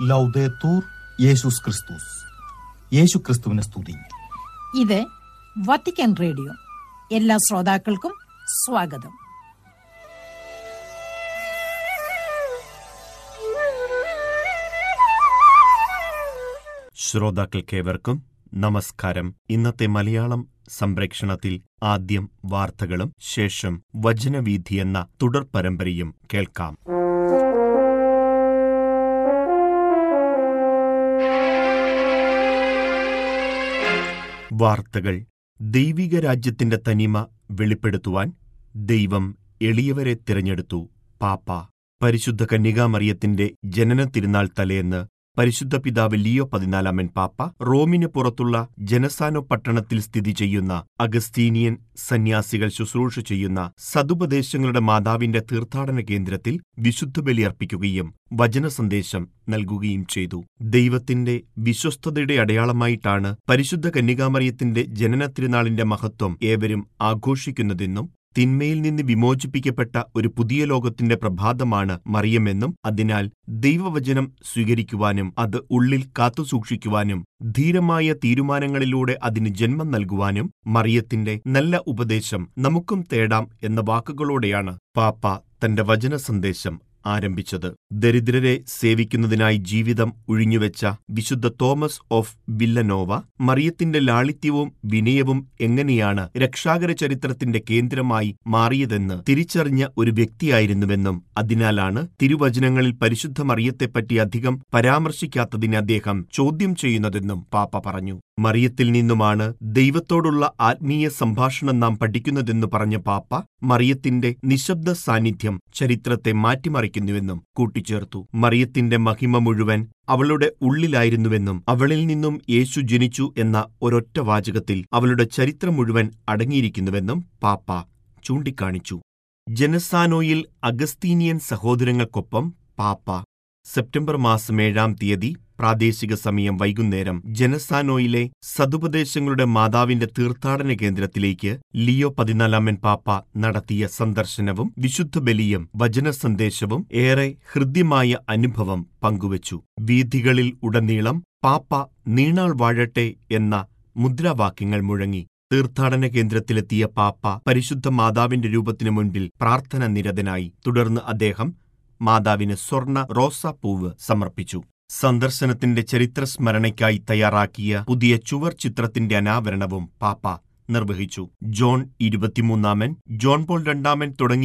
ലൗദേത്തൂർ യേശുസ് ക്രിസ്തുസ് യേശു ക്രിസ്തുവിനെ സ്തുതി ഇത് വത്തിക്കാൻ റേഡിയോ എല്ലാ ശ്രോതാക്കൾക്കും സ്വാഗതം ശ്രോതാക്കൾക്കേവർക്കും നമസ്കാരം ഇന്നത്തെ മലയാളം സംപ്രേക്ഷണത്തിൽ ആദ്യം വാർത്തകളും ശേഷം വചനവീഥി എന്ന തുടർ പരമ്പരയും കേൾക്കാം വാർത്തകൾ ദൈവിക രാജ്യത്തിന്റെ തനിമ വെളിപ്പെടുത്തുവാൻ ദൈവം എളിയവരെ തിരഞ്ഞെടുത്തു പാപ്പ പരിശുദ്ധ കന്യകാമറിയത്തിന്റെ ജനന തിരുനാൾ തലേന്ന് പരിശുദ്ധ പിതാവ് ലിയോ പതിനാലാമൻ പാപ്പ റോമിന് പുറത്തുള്ള ജനസാനോ പട്ടണത്തിൽ സ്ഥിതി ചെയ്യുന്ന അഗസ്തീനിയൻ സന്യാസികൾ ശുശ്രൂഷ ചെയ്യുന്ന സതുപദേശങ്ങളുടെ മാതാവിന്റെ തീർത്ഥാടന കേന്ദ്രത്തിൽ വിശുദ്ധ ബലിയർപ്പിക്കുകയും വചന സന്ദേശം നൽകുകയും ചെയ്തു ദൈവത്തിന്റെ വിശ്വസ്തതയുടെ അടയാളമായിട്ടാണ് പരിശുദ്ധ കന്യകാമറിയത്തിന്റെ ജനന തിരുനാളിന്റെ മഹത്വം ഏവരും ആഘോഷിക്കുന്നതെന്നും തിന്മയിൽ നിന്ന് വിമോചിപ്പിക്കപ്പെട്ട ഒരു പുതിയ ലോകത്തിന്റെ പ്രഭാതമാണ് മറിയമെന്നും അതിനാൽ ദൈവവചനം സ്വീകരിക്കുവാനും അത് ഉള്ളിൽ കാത്തുസൂക്ഷിക്കുവാനും ധീരമായ തീരുമാനങ്ങളിലൂടെ അതിന് ജന്മം നൽകുവാനും മറിയത്തിന്റെ നല്ല ഉപദേശം നമുക്കും തേടാം എന്ന വാക്കുകളോടെയാണ് പാപ്പ തന്റെ വചന സന്ദേശം ആരംഭിച്ചത് ദരിദ്രരെ സേവിക്കുന്നതിനായി ജീവിതം ഒഴിഞ്ഞുവെച്ച വിശുദ്ധ തോമസ് ഓഫ് വില്ലനോവ മറിയത്തിന്റെ ലാളിത്യവും വിനയവും എങ്ങനെയാണ് രക്ഷാകര ചരിത്രത്തിന്റെ കേന്ദ്രമായി മാറിയതെന്ന് തിരിച്ചറിഞ്ഞ ഒരു വ്യക്തിയായിരുന്നുവെന്നും അതിനാലാണ് തിരുവചനങ്ങളിൽ പരിശുദ്ധ മറിയത്തെപ്പറ്റി അധികം പരാമർശിക്കാത്തതിനെ അദ്ദേഹം ചോദ്യം ചെയ്യുന്നതെന്നും പാപ്പ പറഞ്ഞു മറിയത്തിൽ നിന്നുമാണ് ദൈവത്തോടുള്ള ആത്മീയ സംഭാഷണം നാം പഠിക്കുന്നതെന്ന് പറഞ്ഞ പാപ്പ മറിയത്തിന്റെ നിശബ്ദ സാന്നിധ്യം ചരിത്രത്തെ മാറ്റിമറിക്കുന്നുവെന്നും കൂട്ടിച്ചേർത്തു മറിയത്തിന്റെ മഹിമ മുഴുവൻ അവളുടെ ഉള്ളിലായിരുന്നുവെന്നും അവളിൽ നിന്നും യേശു ജനിച്ചു എന്ന ഒരൊറ്റ വാചകത്തിൽ അവളുടെ ചരിത്രം മുഴുവൻ അടങ്ങിയിരിക്കുന്നുവെന്നും പാപ്പ ചൂണ്ടിക്കാണിച്ചു ജനസാനോയിൽ അഗസ്തീനിയൻ സഹോദരങ്ങൾക്കൊപ്പം പാപ്പ സെപ്റ്റംബർ മാസം ഏഴാം തീയതി പ്രാദേശിക സമയം വൈകുന്നേരം ജനസാനോയിലെ സതുപദേശങ്ങളുടെ മാതാവിന്റെ തീർത്ഥാടന കേന്ദ്രത്തിലേക്ക് ലിയോ പതിനാലാമൻ പാപ്പ നടത്തിയ സന്ദർശനവും വിശുദ്ധ ബലിയും വചന സന്ദേശവും ഏറെ ഹൃദ്യമായ അനുഭവം പങ്കുവച്ചു വീഥികളിൽ ഉടനീളം പാപ്പ നീണാൾ വാഴട്ടെ എന്ന മുദ്രാവാക്യങ്ങൾ മുഴങ്ങി തീർത്ഥാടന കേന്ദ്രത്തിലെത്തിയ പാപ്പ പരിശുദ്ധ മാതാവിന്റെ രൂപത്തിനു മുൻപിൽ പ്രാർത്ഥന നിരതനായി തുടർന്ന് അദ്ദേഹം മാതാവിന് സ്വർണ റോസാപ്പൂവ് സമർപ്പിച്ചു സന്ദർശനത്തിന്റെ ചരിത്രസ്മരണയ്ക്കായി തയ്യാറാക്കിയ പുതിയ ചുവർ ചിത്രത്തിന്റെ അനാവരണവും പാപ്പ നിർവഹിച്ചു ജോൺ ഇരുപത്തിമൂന്നാമൻ ജോൺ പോൾ രണ്ടാമൻ തുടങ്ങി